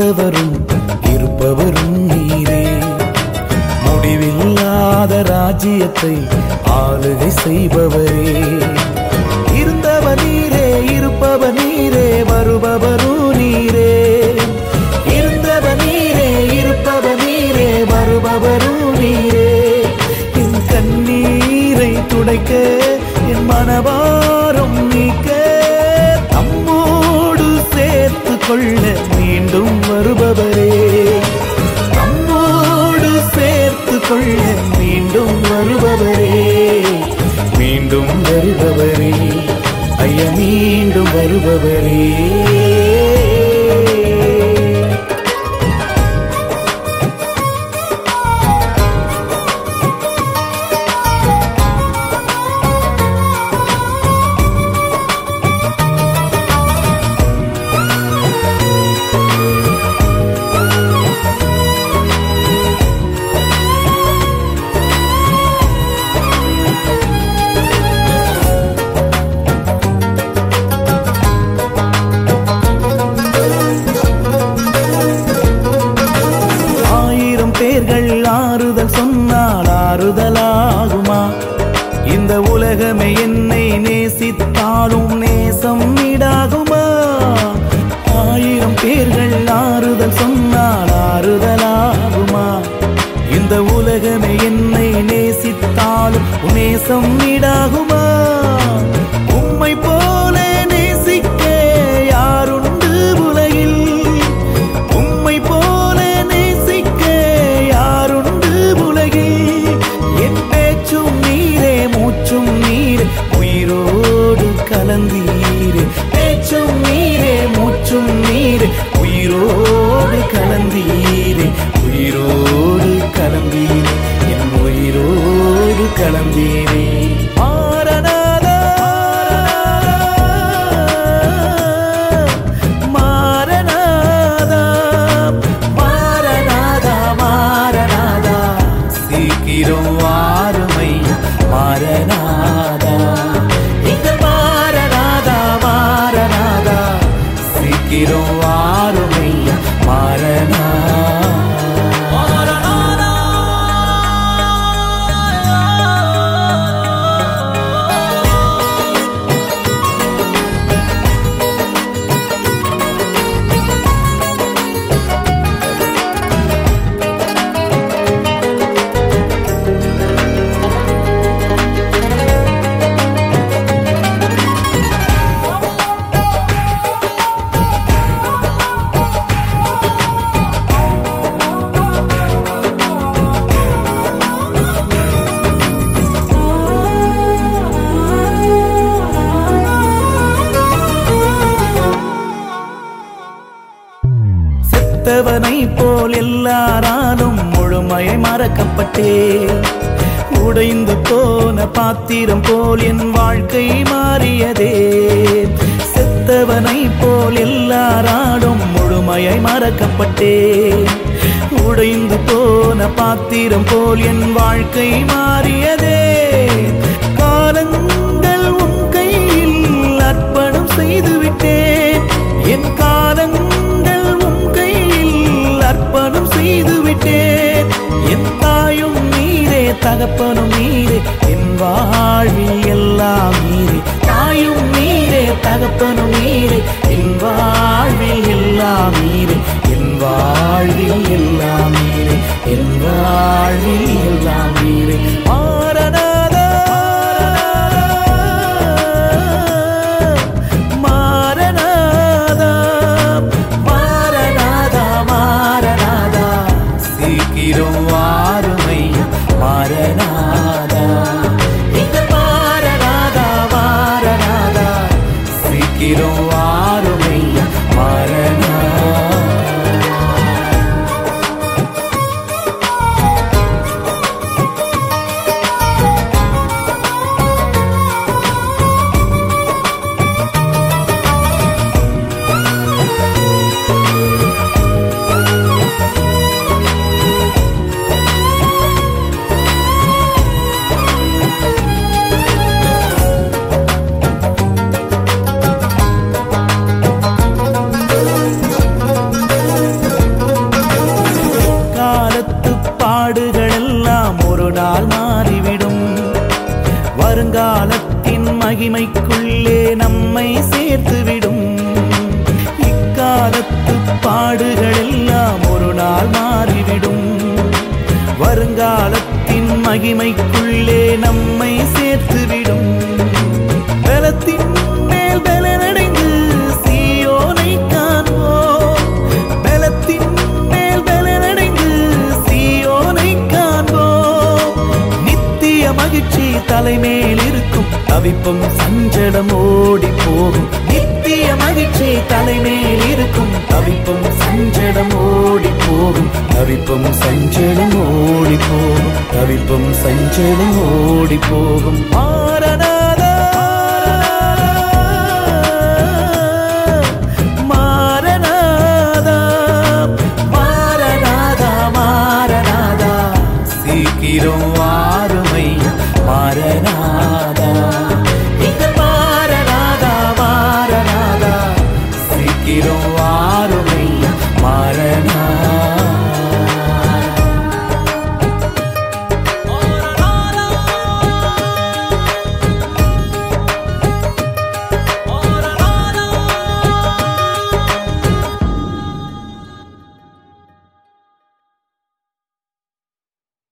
இருந்தவரும் இருப்பவரும் நீரே முடிவில்லாத ராஜ்யத்தை ஆளுகை செய்பவரே இருந்தவர் நீரே இருப்பவர் நீரே வருபவரும் நீரே இருந்தவர் நீரே இருப்பவர் நீரே வருபவரும் நீரே என் கண்ணீரை துடைக்க என் மனவாரம் நீக்க நம்மோடு சேர்த்து கொள்ள மீண்டும் வருபவரே நம்மோடு சேர்த்து கொள்ள மீண்டும் வருபவரே மீண்டும் வருபவரே ஐய மீண்டும் வருபவரே ஆயிரம் பேர்கள் ஆறுதல் சொன்னால் ஆறுதலாகுமா இந்த உலகமே என்னை நேசித்தாலும் நேசம் ஈடாகுமா ஆயிரம் பேர்கள் ஆறுதல் சொன்னால் ஆறுதலாகுமா இந்த உலகமே என்னை நேசித்தாலும் நேசம் ஈடாகுமா உம்மை போல நேசிக்க யாருண்டு உலகில் உம்மை போல நேசிக்க யாருண்டு உலகில் என் பேச்சும் நீரே மூச்சும் நீரே உயிரோடு கலந்தீரே பேச்சும் நீரே மூச்சும் நீரே உயிரோடு கலந்தீரே உயிரோடு கலந்தீரே என் உயிரோடு கலந்தீரே மாறனாதா மாறனாதா மாறனாதா மாறனாதா சீக்கிரம் வாருமையா மாறனாதா இந்த மாறனாதா மாறனாதா சீக்கிரம் வாருமையா மாறனா செத்தவனை போல் எல்லாராலும் முழுமையை மறக்கப்பட்டே உடைந்து போன பாத்திரம் போல் என் வாழ்க்கை மாறியதே செத்தவனை போல் எல்லாராலும் முழுமையை மறக்கப்பட்டே உடைந்து போன பாத்திரம் போல் என் வாழ்க்கை மாறியதே காலங்கள் உன் கையில் அர்ப்பணம் செய்து விட்டேன் என் காலங்கள் உன் கையில் அர்ப்பணம் செய்து விட்டேன் என் தாயும் நீரே தகப்பனும் நீரே என் வாழ்வில் எல்லாம் நீரே தாயும் நீரே தகப்பனும் நீரே என் வாழ்வில் எல்லாம் நீரே என் வாழ்வில் எல்லாம் நீரே என் வாழ்வில் எல்லாம் நீரே மாறனாதா மாறனாதா மாறனாதா மாறனாதா சீக்கிரம் வாருமையா மாறனாதா இந்த மாறனாதா மாறனாதா சீக்கிரம் வாருமையா மாறனா மகிமைக்குள்ளே நம்மை சேர்த்துவிடும் இக்காலத்து பாடுகள் எல்லாம் ஒரு நாள் மாறிவிடும் வருங்காலத்தின் மகிமைக்குள்ளே நம்மை சேர்த்துவிடும் பலத்தின் மேல் பலனடைந்து சீயோனை காண்போம் பலத்தின் மேல் பலனடைந்து சீயோனை காண்போம் நித்திய மகிழ்ச்சி தலைமேல் இருக்கும் தவிப்பும் சஞ்சலம் ஓடி போகும் நித்திய மகிழ்ச்சி தலைமேல் இருக்கும் தவிப்பும் சஞ்சலம் ஓடி போகும் தவிப்பும் சஞ்சலம் ஓடி போகும் தவிப்பும் சஞ்சலம் ஓடி போகும் மாறனா